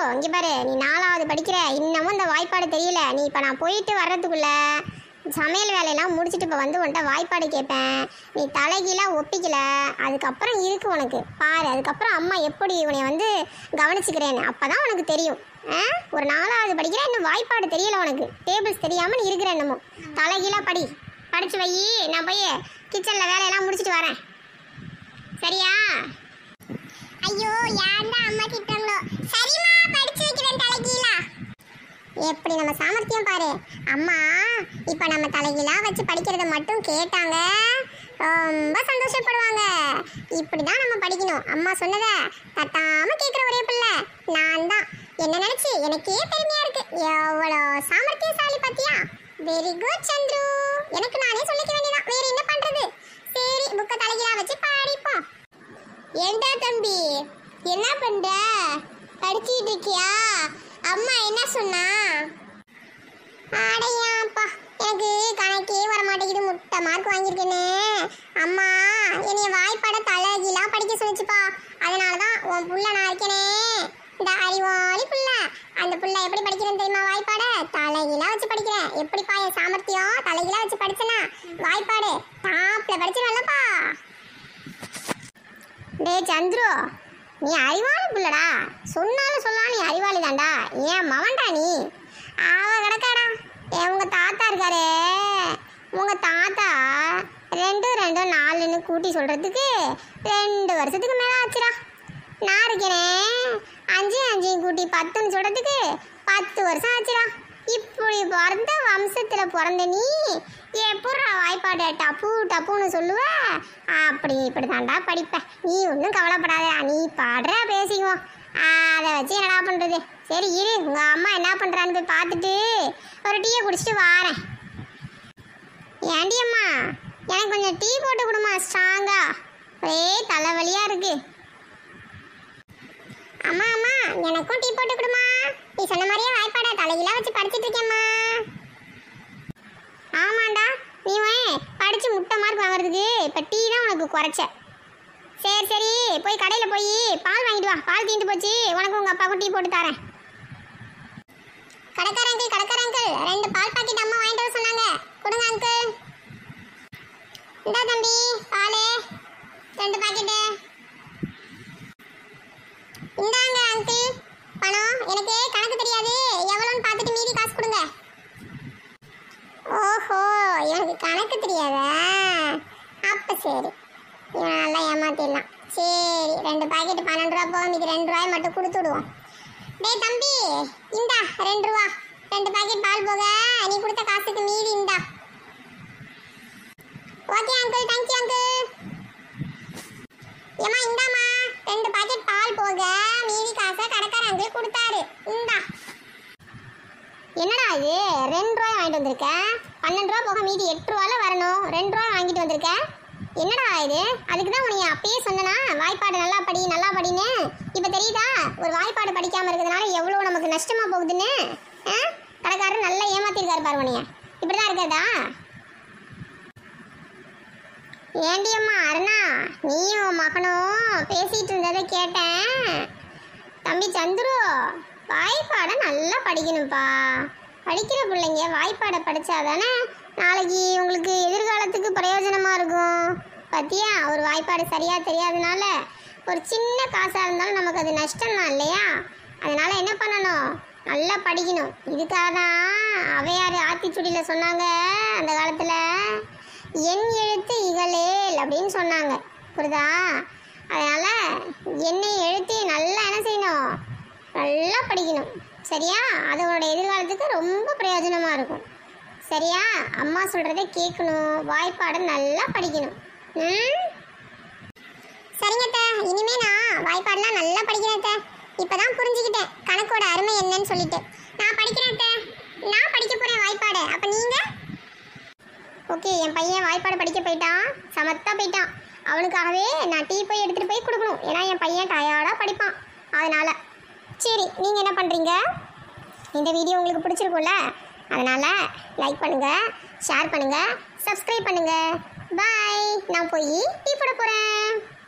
இங்க பாரு நீ நாலாவது படிக்கிற இன்னமும் இந்த வாய்ப்பாடு தெரியல நீ இப்போ நான் போயிட்டு வர்றதுக்குள்ள சமையல் வேலையெல்லாம் முடிச்சுட்டு இப்போ வந்து உன்கிட்ட வாய்ப்பாடு கேட்பேன் நீ தலைகீழாக ஒப்பிக்கல அதுக்கப்புறம் இருக்கு உனக்கு பாரு அதுக்கப்புறம் அம்மா எப்படி உன்னை வந்து கவனிச்சுக்கிறேன்னு அப்போ தான் உனக்கு தெரியும் ஆ? ஒரு நாலாவது படிக்கிற இன்னும் வாய்ப்பாடு தெரியல உனக்கு டேபிள்ஸ் தெரியாமல் நீ இருக்கிற என்னமோ தலைகீழாக படி படிச்சு வை நான் போய் கிச்சனில் வேலையெல்லாம் முடிச்சிட்டு வரேன் சரியா ஐயோ யாருடா அம்மா திட்டாங்களோ சரிம்மா படிச்சு வைக்கிறேன் தலைகீழா எப்படி நம்ம சாமர்த்தியம் பாரு அம்மா இப்போ நம்ம தலைகீழா வச்சு படிக்கிறத மட்டும் கேட்டாங்க ரொம்ப சந்தோஷப்படுவாங்க இப்படி தான் நம்ம படிக்கணும் அம்மா சொன்னத தட்டாம கேட்குற ஒரே பிள்ளை நான் தான் என்ன நினைச்சு எனக்கே பெருமையா இருக்கு எவ்வளோ சாமர்த்தியசாலி பாத்தியா வெரி குட் சந்துரு எனக்கு நானே சொல்லிக்க வேண்டியதான் வேற என்ன பண்றது சரி புக்கை தலைகீழா வச்சு படிப்போம் ஏண்டா தம்பி என்ன பண்ற படிச்சிட்டு இருக்கியா அம்மா என்ன சொன்னா அடையாப்பா எனக்கு கணக்கே வர மாட்டேங்குது முட்டை மார்க் வாங்கியிருக்கேன்னு அம்மா என்னைய வாய்ப்பாட தலைகீழா படிக்க சொல்லிச்சுப்பா அதனால தான் உன் புள்ள நான் இருக்கேனே இந்த அறிவாளி புள்ள அந்த புள்ள எப்படி படிக்கிறேன்னு தெரியுமா வாய்ப்பாட தலைகீழா வச்சு படிக்கிறேன் எப்படிப்பா என் சாமர்த்தியம் தலைகீழா வச்சு படிச்சேனா வாய்ப்பாடு டாப்ல படிச்சிருவேன்லப்பா டேய் சந்துரு நீ அறிவாளி புள்ளடா சொன்னாலும் சொல்லலாம் நீ அறிவாளி தான்டா ஏன் மவன்டா நீ அவ கிடக்காடா ஏ உங்க தாத்தா இருக்காரே உங்க தாத்தா ரெண்டு ரெண்டு நாலுன்னு கூட்டி சொல்றதுக்கு ரெண்டு வருஷத்துக்கு மேல ஆச்சுடா நான் இருக்கேனே அஞ்சு அஞ்சையும் கூட்டி பத்துன்னு சொல்றதுக்கு பத்து வருஷம் ஆச்சுடா இப்படி பிறந்த வம்சத்துல பிறந்த நீ எப்படா வாய்ப்பாடு டப்பு டப்புன்னு சொல்லுவ அப்படி இப்படி தாண்டா படிப்ப நீ ஒன்றும் கவலைப்படாதடா நீ பாடுற பேசிக்குவோம் அதை வச்சு என்னடா பண்றது சரி இரு உங்க அம்மா என்ன பண்றான்னு போய் பார்த்துட்டு ஒரு டீயை குடிச்சிட்டு வாரேன் ஏண்டி அம்மா எனக்கு கொஞ்சம் டீ போட்டு கொடுமா ஸ்ட்ராங்கா ஒரே தலைவலியா இருக்கு அம்மா அம்மா எனக்கும் டீ போட்டு கொடுமா நீ சொன்ன மாதிரியே வாய்ப்பாட தலையில வச்சு படிச்சிட்டு இருக்கேம்மா ஆமாண்டா நீ வே- படிச்சு முட்டை மார்க் வாங்குறதுக்கு இப்போ டீ தான் உனக்கு குறைச்ச சரி சரி போய் கடையில் போய் பால் வாங்கிட்டு வா பால் தீந்து போச்சு உனக்கு உங்கள் அப்பாவுக்கும் டீ போட்டு தரேன் கடைக்கார அங்கிள் கடைக்கார அங்கிள் ரெண்டு பால் பாக்கெட் அம்மா வாங்கிட்டு வர சொன்னாங்க கொடுங்க அங்கிள் இந்தா தம்பி பால் ரெண்டு பாக்கெட்டு இந்தாங்க அங்கிள் பணம் எனக்கு கணக்கு தெரியாது எவ்வளோன்னு பார்த்துட்டு மீதி காசு கொடுங்க ஓஹோ எனக்கு கணக்கு தெரியாதா அப்ப சரி இவன் நல்லா ஏமாத்திடலாம் சரி ரெண்டு பாக்கெட் பன்னெண்டு ரூபா போகும் இது ரெண்டு ரூபாய் மட்டும் கொடுத்து விடுவோம் டேய் தம்பி இந்தா ரெண்டு ரூபா ரெண்டு பாக்கெட் பால் போக நீ கொடுத்த காசுக்கு மீதி இந்தா ஓகே அங்கிள் தேங்க்யூ அங்கிள் ஏமா இந்தாம்மா ரெண்டு பாக்கெட் பால் போக மீதி காசை கடைக்கார அங்கிள் கொடுத்தாரு இந்தா என்னடா இது ரெண்டு ரூபாய் வாங்கிட்டு வந்திருக்க பன்னெண்டு ரூபா போக மீதி எட்டு ரூபால வரணும் ரெண்டு ரூபாய் வாங்கிட்டு வந்திருக்க என்னடா இது அதுக்கு தான் உனக்கு அப்பயே சொன்னனா வாய்ப்பாடு நல்லா படி நல்லா படின்னு இப்போ தெரியுதா ஒரு வாய்ப்பாடு படிக்காம இருக்கிறதுனால எவ்வளோ நமக்கு நஷ்டமா போகுதுன்னு ஆ? கடைக்காரர் நல்லா ஏமாத்திருக்காரு பாரு உனைய இப்படி தான் இருக்கிறதா ஏண்டி அம்மா அருணா நீயும் உன் மகனும் பேசிட்டு இருந்ததை கேட்டேன் தம்பி சந்துரு வாய்ப்பாடை நல்லா படிக்கணும்ப்பா படிக்கிற பிள்ளைங்க வாய்ப்பாடை படித்தாதானே நாளைக்கு உங்களுக்கு எதிர்காலத்துக்கு பிரயோஜனமாக இருக்கும் பார்த்தியா ஒரு வாய்ப்பாடு சரியாக தெரியாதனால ஒரு சின்ன காசாக இருந்தாலும் நமக்கு அது நஷ்டம் தான் இல்லையா அதனால் என்ன பண்ணணும் நல்லா படிக்கணும் இதுக்காக தான் அவையார் ஆத்திச்சுடியில் சொன்னாங்க அந்த காலத்தில் என் எழுத்து இகழேல் அப்படின்னு சொன்னாங்க புரியுதா அதனால என்னை எழுத்தி நல்லா என்ன செய்யணும் நல்லா படிக்கணும் சரியா அது உன்னோட எதிர்காலத்துக்கு ரொம்ப பிரயோஜனமாக இருக்கும் சரியா அம்மா சொல்கிறத கேட்கணும் வாய்ப்பாடை நல்லா படிக்கணும் ம் சரிங்க அத்தை இனிமே நான் வாய்ப்பாடெல்லாம் நல்லா படிக்கிறேன் அத்தை இப்பதான் புரிஞ்சுக்கிட்டேன் கணக்கோட அருமை என்னன்னு சொல்லிட்டு நான் படிக்கிறேன் அத்தை நான் படிக்க போறேன் வாய்ப்பாடு அப்ப நீங்க ஓகே என் பையன் வாய்ப்பாடு படிக்க போயிட்டான் சமத்தா போயிட்டான் அவனுக்காகவே நான் டீ போய் எடுத்துட்டு போய் கொடுக்கணும் ஏன்னா என் பையன் டயர்டா படிப்பான் அதனால சரி நீங்க என்ன பண்றீங்க இந்த வீடியோ உங்களுக்கு பிடிச்சிருக்கும்ல அதனால லைக் பண்ணுங்க ஷேர் பண்ணுங்க சப்ஸ்கிரைப் பண்ணுங்க பாய் நான் போய் டீ போட போறேன்